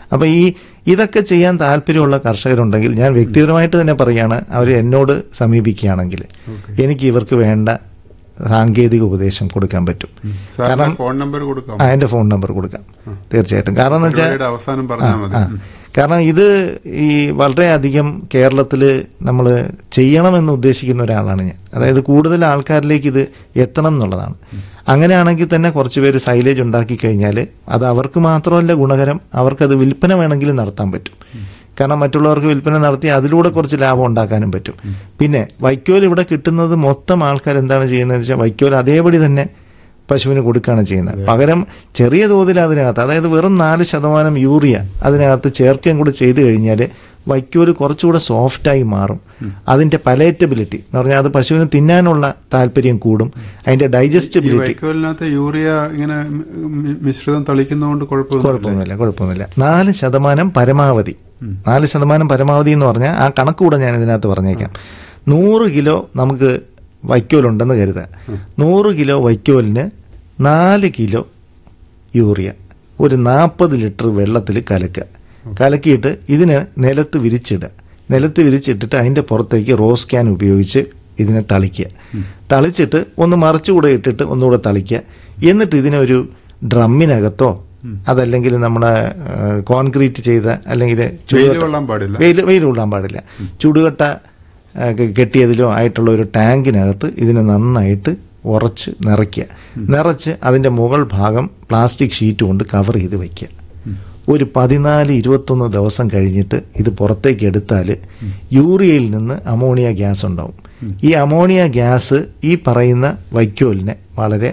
അപ്പൊ ഈ ഇതൊക്കെ ചെയ്യാൻ താല്പര്യമുള്ള കർഷകരുണ്ടെങ്കിൽ ഞാൻ വ്യക്തിപരമായിട്ട് തന്നെ പറയാണ് അവർ എന്നോട് സമീപിക്കുകയാണെങ്കിൽ എനിക്ക് ഇവർക്ക് വേണ്ട സാങ്കേതിക ഉപദേശം കൊടുക്കാൻ പറ്റും സാറിന്റെ ഫോൺ നമ്പർ കൊടുക്കാം ആ എന്റെ ഫോൺ നമ്പർ കൊടുക്കാം തീർച്ചയായിട്ടും കാരണം എന്ന് വെച്ചാൽ പരിപാടിയുടെ അവസാനം പറഞ്ഞാൽ മതി ആ. കാരണം ഇത് ഈ വളരെയധികം കേരളത്തിൽ നമ്മൾ ചെയ്യണമെന്ന് ഉദ്ദേശിക്കുന്ന ഒരാളാണ് ഞാൻ അതായത് കൂടുതൽ ആൾക്കാരിലേക്ക് ഇത് എത്തണം എന്നുള്ളതാണ് അങ്ങനെയാണെങ്കിൽ തന്നെ കുറച്ച് പേര് സൈലേജ് ഉണ്ടാക്കി കഴിഞ്ഞാൽ അത് അവർക്ക് മാത്രമല്ല ഗുണകരം അവർക്കത് വിൽപ്പന വേണമെങ്കിലും നടത്താൻ പറ്റും കാരണം മറ്റുള്ളവർക്ക് വിൽപ്പന നടത്തി അതിലൂടെ കുറച്ച് ലാഭം ഉണ്ടാക്കാനും പറ്റും പിന്നെ വൈക്കോൽ ഇവിടെ കിട്ടുന്നത് മൊത്തം ആൾക്കാർ എന്താണ് ചെയ്യുന്നത് വെച്ചാൽ വൈക്കോൽ അതേപടി തന്നെ പശുവിന് കൊടുക്കുകയാണ് ചെയ്യുന്നത് പകരം ചെറിയ തോതിൽ അതിനകത്ത് അതായത് വെറും നാല് ശതമാനം യൂറിയ അതിനകത്ത് ചേർക്കുകയും കൂടി ചെയ്തു കഴിഞ്ഞാൽ വൈക്കോല് കുറച്ചുകൂടെ സോഫ്റ്റായി മാറും അതിന്റെ പലേറ്റബിലിറ്റി എന്ന് പറഞ്ഞാൽ അത് പശുവിന് തിന്നാനുള്ള താല്പര്യം കൂടും അതിന്റെ ഈ ഡൈജസ്റ്റബിലിറ്റി വൈക്കോലിനകത്ത് യൂറിയ ഇങ്ങനെ മി- മിശ്രിതം തളിക്കുന്നതുകൊണ്ട് കുഴപ്പമൊന്നും കുഴപ്പമൊന്നുമില്ല കുഴപ്പമൊന്നുമില്ല നാല് ശതമാനം പരമാവധി നാല് ശതമാനം പരമാവധി എന്ന് പറഞ്ഞാൽ ആ കണക്ക് കൂടെ ഞാൻ ഇതിനകത്ത് പറഞ്ഞേക്കാം നൂറ് കിലോ നമുക്ക് വൈക്കോലുണ്ടെന്ന് കരുതുക നൂറ് കിലോ വൈക്കോലിന് നാല് കിലോ യൂറിയ ഒരു നാൽപ്പത് ലിറ്റർ വെള്ളത്തിൽ കലക്കുക കലക്കിയിട്ട് ഇതിന് നിലത്ത് വിരിച്ചിടുക നിലത്ത് വിരിച്ചിട്ടിട്ട് അതിന്റെ പുറത്തേക്ക് റോസ് ക്യാൻ ഉപയോഗിച്ച് ഇതിനെ തളിക്കുക തളിച്ചിട്ട് ഒന്ന് മറിച്ചുകൂടെ ഇട്ടിട്ട് ഒന്നുകൂടെ തളിക്കുക എന്നിട്ട് ഇതിനെ ഒരു ഡ്രമ്മിനകത്തോ അതല്ലെങ്കിൽ നമ്മുടെ ആ, കോൺക്രീറ്റ് ചെയ്ത അല്ലെങ്കിൽ വെയിൽ കൊള്ളാൻ പാടില്ല വെയിൽ വെയിൽ കൊള്ളാൻ പാടില്ല ചുടുകട്ട ആ, കെ- കെട്ടിയതിലോ ആയിട്ടുള്ള ഒരു ടാങ്കിനകത്ത് ഇതിനെ നന്നായിട്ട് ഉറച്ച് നിറയ്ക്കുക നിറച്ച് അതിന്റെ മുകൾ ഭാഗം പ്ലാസ്റ്റിക് ഷീറ്റ് കൊണ്ട് കവർ ചെയ്ത് വയ്ക്കുക ഒരു പതിനാല് ഇരുപത്തൊന്ന് ദിവസം കഴിഞ്ഞിട്ട് ഇത് പുറത്തേക്ക് എടുത്താൽ യൂറിയയിൽ നിന്ന് അമോണിയ ഗ്യാസ് ഉണ്ടാവും ഈ അമോണിയ ഗ്യാസ് ഈ പറയുന്ന വൈക്കോലിനെ വളരെ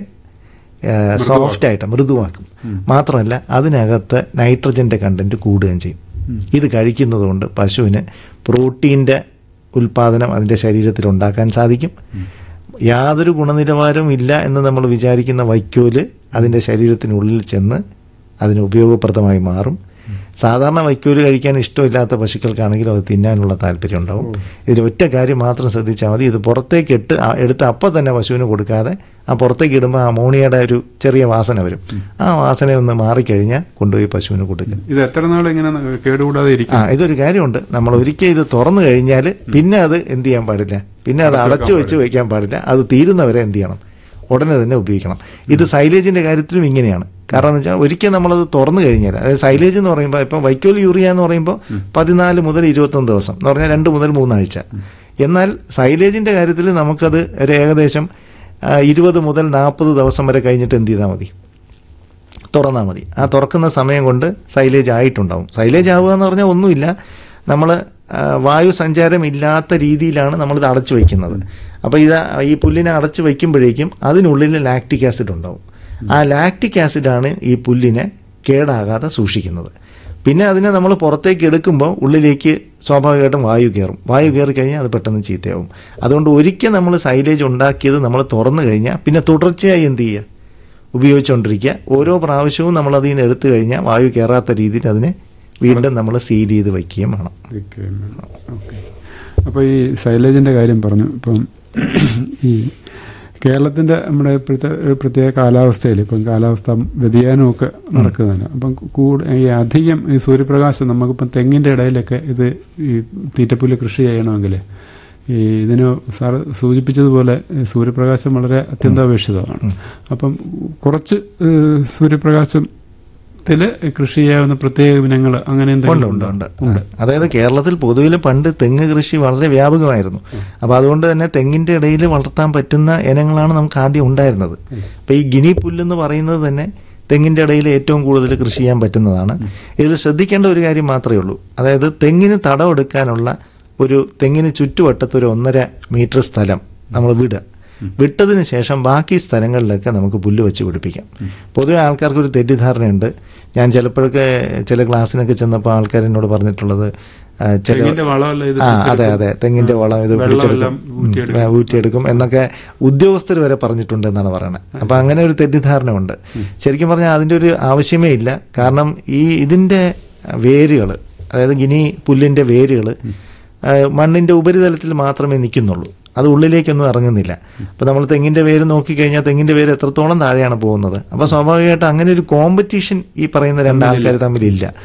സോഫ്റ്റ് ആയിട്ട് മൃദുവാക്കും മാത്രമല്ല അതിനകത്ത് നൈട്രജന്റെ കണ്ടന്റ് കൂടുകയും ചെയ്യും ഇത് കഴിക്കുന്നത് കൊണ്ട് പശുവിന് പ്രോട്ടീന്റെ ഉൽപാദനം അതിന്റെ ശരീരത്തിൽ ഉണ്ടാക്കാൻ സാധിക്കും യാതൊരു ഗുണനിലവാരവും ഇല്ല എന്ന് നമ്മൾ വിചാരിക്കുന്ന വൈക്കോല് അതിന്റെ ശരീരത്തിനുള്ളിൽ ചെന്ന് അതിന് ഉപയോഗപ്രദമായി മാറും സാധാരണ വൈക്കോല് കഴിക്കാൻ ഇഷ്ടമില്ലാത്ത പശുക്കൾക്കാണെങ്കിലും അത് തിന്നാനുള്ള താല്പര്യം ഉണ്ടാവും ഇതിൽ ഒറ്റ കാര്യം മാത്രം ശ്രദ്ധിച്ചാൽ മതി ഇത് പുറത്തേക്ക് ഇട്ട് ആ- എടുത്ത് അപ്പം തന്നെ പശുവിന് കൊടുക്കാതെ ആ പുറത്തേക്ക് ഇടുമ്പോൾ ആ അമോണിയയുടെ ഒരു ചെറിയ വാസന വരും ആ വാസന ഒന്ന് മാറിക്കഴിഞ്ഞാൽ കൊണ്ടുപോയി പശുവിന് കൊടുക്കുക ഇത് എത്ര നാൾ ഇങ്ങനെ ന- കേടുകൂടാതെ ഇരിക്കും ആ ഇതൊരു കാര്യമുണ്ട് നമ്മൾ ഒരിക്കൽ ഇത് തുറന്നു കഴിഞ്ഞാൽ പിന്നെ അത് എന്ത് ചെയ്യാൻ പാടില്ല പിന്നെ അത് അടച്ചു വെച്ച് വയ്ക്കാൻ പാടില്ല അത് തീരുന്നവരെ എന്ത് ചെയ്യണം ഉടനെ തന്നെ ഉപയോഗിക്കണം ഇത് സൈലേജിന്റെ കാര്യത്തിലും ഇങ്ങനെയാണ് കാരണം എന്ന് വെച്ചാൽ ഒരിക്കൽ നമ്മളത് തുറന്നു കഴിഞ്ഞാൽ അതായത് സൈലേജ് എന്ന് പറയുമ്പോൾ ഇപ്പം വൈക്കോൽ യൂറിയ എന്ന് പറയുമ്പോൾ പതിനാല് മുതൽ ഇരുപത്തൊന്ന് ദിവസം എന്ന് പറഞ്ഞാൽ രണ്ട് മുതൽ മൂന്നാഴ്ച എന്നാൽ സൈലേജിന്റെ കാര്യത്തിൽ നമുക്കത് ഒരു ഏകദേശം ആ, ഇരുപത് മുതൽ നാൽപ്പത് ദിവസം വരെ കഴിഞ്ഞിട്ട് എന്ത് ചെയ്താൽ മതി തുറന്നാൽ മതി ആ തുറക്കുന്ന സമയം കൊണ്ട് സൈലേജ് ആയിട്ടുണ്ടാവും സൈലേജ് ആവുക എന്ന് പറഞ്ഞാൽ ഒന്നുമില്ല നമ്മൾ വായു സഞ്ചാരം ഇല്ലാത്ത രീതിയിലാണ് നമ്മളിത് അടച്ചു വയ്ക്കുന്നത് അപ്പോൾ ഇത് ഈ പുല്ലിനെ അടച്ചു വയ്ക്കുമ്പോഴേക്കും അതിനുള്ളിൽ ലാക്റ്റിക് ആസിഡ് ഉണ്ടാവും ആ ലാക്റ്റിക് ആസിഡാണ് ഈ പുല്ലിനെ കേടാകാതെ സൂക്ഷിക്കുന്നത് പിന്നെ അതിനെ നമ്മൾ പുറത്തേക്ക് എടുക്കുമ്പോൾ ഉള്ളിലേക്ക് സ്വാഭാവികമായിട്ടും വായു കയറും വായു കയറി കഴിഞ്ഞാൽ അത് പെട്ടെന്ന് ചീത്തയാവും അതുകൊണ്ട് ഒരിക്കൽ നമ്മൾ സൈലേജ് ഉണ്ടാക്കിയത് നമ്മൾ തുറന്നു കഴിഞ്ഞാൽ പിന്നെ തുടർച്ചയായി എന്ത് ചെയ്യുക ഉപയോഗിച്ചുകൊണ്ടിരിക്കുക ഓരോ പ്രാവശ്യവും നമ്മൾ അതിൽ നിന്ന് എടുത്തു കഴിഞ്ഞാൽ വായു കയറാത്ത രീതിയിൽ അതിനെ വീണ്ടും നമ്മൾ സീൽ ചെയ്ത് വയ്ക്കുകയും വേണം ഓക്കെ അപ്പോൾ ഈ സൈലേജിന്റെ കാര്യം പറഞ്ഞു ഇപ്പം ഈ കേരളത്തിന്റെ നമ്മുടെ ഇപ്പോഴത്തെ ഒരു പ്രത്യേക കാലാവസ്ഥയിൽ ഇപ്പം കാലാവസ്ഥ വ്യതിയാനമൊക്കെ നടക്കുന്നതാണ് അപ്പം കൂട് ഈ അധികം ഈ സൂര്യപ്രകാശം നമുക്കിപ്പം തെങ്ങിന്റെ ഇടയിലൊക്കെ ഇത് ഈ തീറ്റപ്പുല്ല് കൃഷി ചെയ്യണമെങ്കിൽ ഈ ഇതിന് സാർ സൂചിപ്പിച്ചതുപോലെ ഈ സൂര്യപ്രകാശം വളരെ അത്യന്താപേക്ഷിതമാണ് അപ്പം കുറച്ച് ഏഹ്, സൂര്യപ്രകാശത്തില് കൃഷി ചെയ്യാവുന്ന പ്രത്യേക ഇനങ്ങൾ അങ്ങനെ ഉണ്ട് എന്തെങ്കിലും ഉണ്ട് ഉണ്ട് അതായത് കേരളത്തിൽ പൊതുവിൽ പണ്ട് തെങ്ങ് കൃഷി വളരെ വ്യാപകമായിരുന്നു അപ്പൊ അതുകൊണ്ട് തന്നെ തെങ്ങിന്റെ ഇടയിൽ വളർത്താൻ പറ്റുന്ന ഇനങ്ങളാണ് നമുക്ക് ആദ്യം ഉണ്ടായിരുന്നത് അപ്പൊ ഈ ഗിനി പുല്ലെന്ന് പറയുന്നത് തന്നെ തെങ്ങിന്റെ ഇടയിൽ ഏറ്റവും കൂടുതൽ കൃഷി ചെയ്യാൻ പറ്റുന്നതാണ് ഇതിൽ ശ്രദ്ധിക്കേണ്ട ഒരു കാര്യം മാത്രമേ ഉള്ളൂ അതായത് തെങ്ങിന് തടമെടുക്കാനുള്ള ഒരു തെങ്ങിന് ചുറ്റുവട്ടത്ത് ഒരു ഒന്നര മീറ്റർ സ്ഥലം നമ്മൾ വിടുക വിട്ടതിന് ശേഷം ബാക്കി സ്ഥലങ്ങളിലൊക്കെ നമുക്ക് പുല്ല് വെച്ച് പിടിപ്പിക്കാം പൊതുവെ ആൾക്കാർക്ക് ഒരു തെറ്റിദ്ധാരണയുണ്ട് ഞാൻ ചിലപ്പോഴൊക്കെ ചില ക്ലാസ്സിനൊക്കെ ചെന്നപ്പോൾ ആൾക്കാർ എന്നോട് പറഞ്ഞിട്ടുള്ളത് ആ, ചില തെങ്ങിന്റെ വളമല്ല ഇത് ആ അതെ അതെ തെങ്ങിന്റെ വളം ഇത് പിടിച്ചെടുക്കും ഉം, ഊറ്റിയെടുക്കും എന്നൊക്കെ ഉദ്യോഗസ്ഥർ വരെ പറഞ്ഞിട്ടുണ്ട് എന്നാണ് പറയുന്നത് അപ്പൊ അങ്ങനെ ഒരു തെറ്റിദ്ധാരണ ഉണ്ട് ശരിക്കും പറഞ്ഞാൽ അതിന്റെ ഒരു ആവശ്യമേ ഇല്ല കാരണം ഈ ഇതിന്റെ വേരുകൾ അതായത് ഗിനി പുല്ലിന്റെ വേരുകൾ മണ്ണിന്റെ ഉപരിതലത്തിൽ മാത്രമേ നിൽക്കുന്നുള്ളൂ അത് ഉള്ളിലേക്കൊന്നും ഇറങ്ങുന്നില്ല അപ്പൊ നമ്മൾ തെങ്ങിന്റെ വേര് നോക്കിക്കഴിഞ്ഞാൽ തെങ്ങിന്റെ വേര് എത്രത്തോളം താഴെയാണ് പോകുന്നത് അപ്പൊ സ്വാഭാവികമായിട്ട് അങ്ങനെ ഒരു കോമ്പറ്റീഷൻ ഈ പറയുന്ന രണ്ടാൾക്കാർ തമ്മിലില്ല